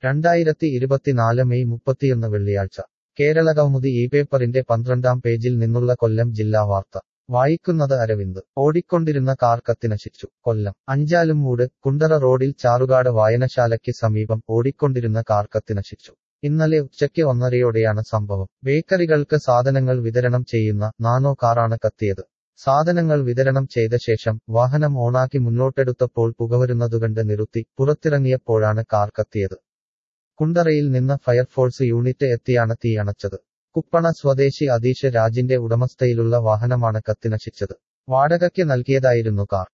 രണ്ടായിരത്തി ഇരുപത്തിനാല് മെയ് മുപ്പത്തിയൊന്ന് വെള്ളിയാഴ്ച കേരള കൗമുദി ഈ പേപ്പറിന്റെ പന്ത്രണ്ടാം പേജിൽ നിന്നുള്ള കൊല്ലം ജില്ലാ വാർത്ത വായിക്കുന്നത് അരവിന്ദ് ഓടിക്കൊണ്ടിരുന്ന കാർ കത്തിനശിച്ചു കൊല്ലം അഞ്ചാലുംമൂട് കുണ്ടറ റോഡിൽ ചാറുകാട് വായനശാലയ്ക്ക് സമീപം ഓടിക്കൊണ്ടിരുന്ന കാർ കത്തിനശിച്ചു ഇന്നലെ ഉച്ചയ്ക്ക് ഒന്നരയോടെയാണ് സംഭവം ബേക്കറികൾക്ക് സാധനങ്ങൾ വിതരണം ചെയ്യുന്ന നാനോ കാറാണ് കത്തിയത് സാധനങ്ങൾ വിതരണം ചെയ്ത ശേഷം വാഹനം ഓണാക്കി മുന്നോട്ടെടുത്തപ്പോൾ പുകവരുന്നതുകണ്ട് നിർത്തി പുറത്തിറങ്ങിയപ്പോഴാണ് കാർ കത്തിയത് കുണ്ടറയിൽ നിന്ന് ഫയർഫോഴ്സ് യൂണിറ്റ് എത്തിയാണ് തീ അണച്ചത് കുപ്പണ സ്വദേശി അതീഷ് രാജിന്റെ ഉടമസ്ഥയിലുള്ള വാഹനമാണ് കത്തിനശിച്ചത് വാടകയ്ക്ക് നൽകിയതായിരുന്നു കാർ